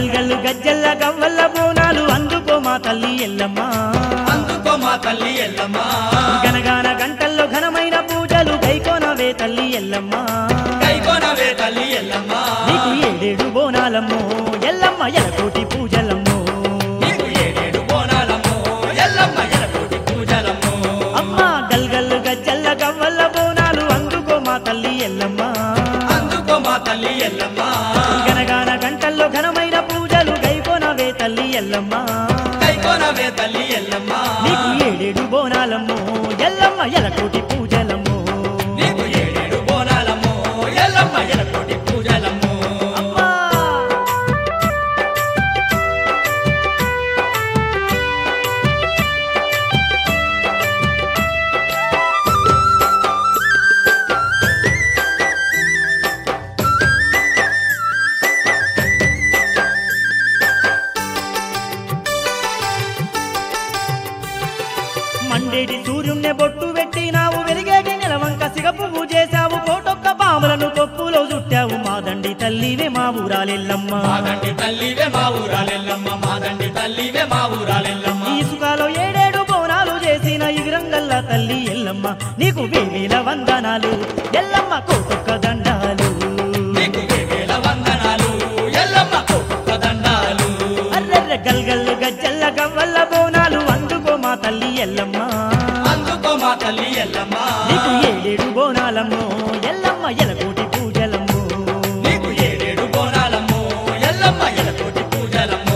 గల్గల్లు గజ్జల్ల గవ్వల్ల బోనాలు అందుకో మా తల్లి ఎల్లమ్మ అందుకో మా తల్లి ఎల్లమ్మ గనగాన గంటల్లో ఘనమైన పూజలు గైకోనవే తల్లి ఎల్లమ్మ కైకోనవే తల్లి ఎల్లమ్మ నీకు ఏడేడు బోనాలమ్మో ఎల్లమ్మ ఎలకోటి పూజలమ్మో నీకు ఏడేడు బోనాలమ్మో ఎల్లమ్మ ఎలకోటి పూజలమ్మో అమ్మ గల్గల్లు గజ్జల్ల గవ్వల్ల బోనాలు అందుకో మా తల్లి ఎల్లమ్మ అందుకో మా తల్లి ఎల్లమ్మ గనగాన గంటల్లో ఘనమైన పూజలు గైకోనవే తల్లి ఎల్లమ్మ కైకోనవే తల్లి ఎల్లమ్మ నీకు ఏడేడు బోనాలమ్మో ఎల్లమ్మ ఎలకోటి పూజలమ్మో నీకు ఏడేడు బోనాలమ్మో ఎల్లమ్మ ఎలకోటి పూజలమ్మో అమ్మా మండేటి సూర్యుణ్ణి బొట్టు పెట్టినావు వెలిగేటి నెలవంక సిగ పువ్వు చేశావు కోటొక్క పాములను కొప్పులో చుట్టావు మాదండి తల్లివే మా ఊరాలెల్లమ్మ మాదండి తల్లివే మా ఊరాలెల్లమ్మ మాదండి తల్లివే మా ఊరాలెల్లమ్మ ఈ సుఖాలో ఏడేడు బోనాలు చేసిన ఇగురంగల్ల తల్లి ఎల్లమ్మ నీకు వేవేల వందనాలు ఎల్లమ్మ కోటొక్క దండాలు నీకు వేవేల వందనాలు ఎల్లమ్మ కోటొక్క దండాలు అర్రెర్రె గల్గల్లు గజ్జల్ల గవ్వల్ల బోనాలు అందుకో మా తల్లి ఎల్లమ్మ అందుకో మా తల్లి ఎల్లమ్మ నీకు ఏడేడు బోనాలమ్మో ఎల్లమ్మ ఎలకోటి పూజలమ్మో నీకు ఏడేడు బోనాలమ్మో ఎల్లమ్మ ఎలకోటి పూజలమ్మో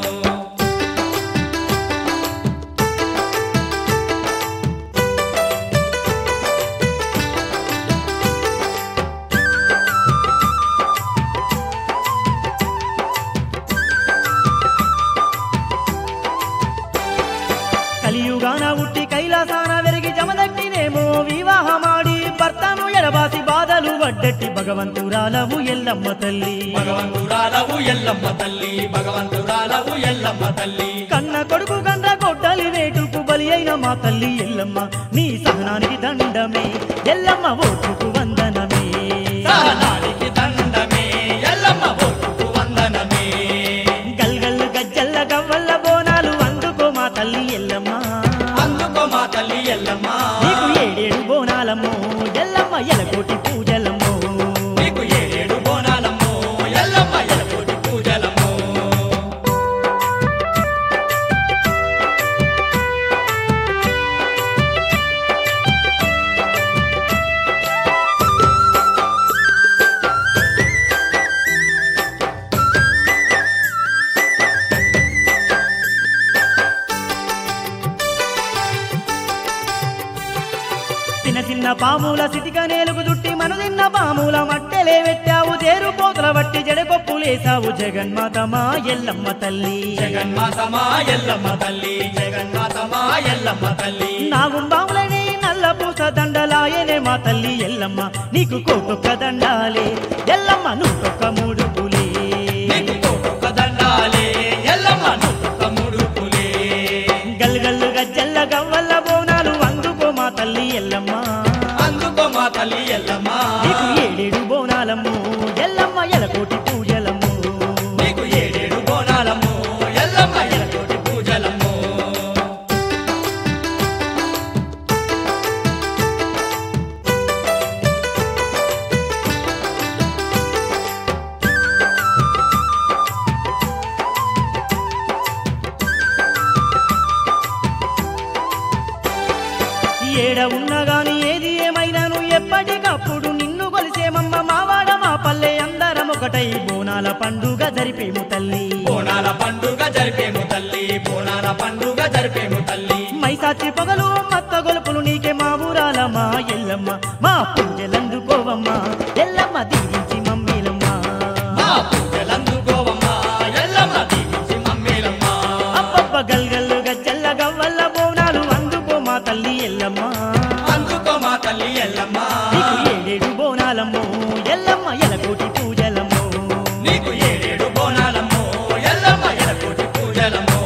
కలియుగాన ఉట్టి కైలాసాన వెరిగి జమదట్టినేమో వివాహమాడి భర్తను ఎడబాసి బాధలు వడ్డట్టి భగవంతురాలవు ఎల్లమ్మ తల్లి భగవంతురాలవు ఎల్లమ్మ తల్లి భగవంతురాలవు ఎల్లమ్మ తల్లి కన్న కొడుకు గండ్ర కొట్టలి వేటుకు బలి అయిన మా తల్లి ఎల్లమ్మ నీ సహనానికి దండమే ఎల్లమ్మ ఓటుకు వందనమే సహనానికి దండమే ఎల్లమ్మ ఓటుకు వందనమే గల్గల్లు గజ్జల్ల గవ్వల్ల బోనాలు అందుకో మా తల్లి ఎల్లమ్మ అందుకో మా తల్లి ఎల్లమ్మ నీకు ఏడేడు బోనాలమ్మో ఎల్లమ్మ ఎలకోటి పూజలమ్మో నీకు ఏడేడు బోనాలమ్మో ఎల్లమ్మ ఎలకోటి పూజలమ్మో చిన్న చిన్న పాముల సిటిక నేలుగు దుట్టి మను తిన్న పాముల మట్టెలే పెట్టావు తేరు పోతల వట్టి జడకొప్పులేసావు జగన్మాతమా ఎల్లమ్మ తల్లి జగన్మాతమా ఎల్లమ్మ తల్లి జగన్మాతమా ఎల్లమ్మ తల్లి నాగుంబాములని నల్ల పూస దండలాయనే మా తల్లి ఎల్లమ్మ నీకు కోటొక్క దండాలే ఎల్లమ్మ నూటొక్క మూడు పులే నీకు కోటొక్క దండాలే ఎల్లమ్మ నూటొక్క ముడుపులే గల్గల్లు గజ్జల్ల గవ్వల్ల బోనాలు అందుకో మా తల్లి ఎల్లమ్మ అందుకో మా తల్లి ఎల్లమ్మ నీకు ఏడేడు బోనాలమ్ము ఎల్లమ్మ ఎలకోటి పూజలమ్ము నీకు ఏడేడు బోనాలమ్మో ఎల్లమ్మ ఎలకోటి పూజలమ్మో ఏడ ఉన్నా గాని ఏది ఏమైనాను ఎప్పటికప్పుడు నిన్ను కొలిసేమమ్మ మావాడ మా పల్లె అందరం ఒకటై బోనాల పండుగ జరిపేము తల్లి బోనాల పండుగ జరిపేము తల్లి బోనాల పండుగ జరిపేము తల్లి మైసాచి పొగలు మత్త గొలుపులు నీకే మా ఊరాల మా ఎల్లమ్మ మా పూజలందుకోవమ్మ ఎల్లమ్మ దీవించి మమ్మీలమ్మ మా పూజలందుకోవమ్మ ఎల్లమ్మ దీవించి మమ్మీలమ్మ అబ్బబ్బ గల్గల్లు గజ్జల్ల గవ్వల్ల బోనాలు అందుకో మా తల్లి ఎల్లమ్మ అందుకో మా తల్లి ఎల్లమ్మ నీకు ఏడేడు బోనాలమ్మో ఎల్లమ్మ ఎలకోటి పూజలమ్మో నీకు ఏడేడు బోనాలమ్మో ఎల్లమ్మ ఎలకోటి పూజలమ్మో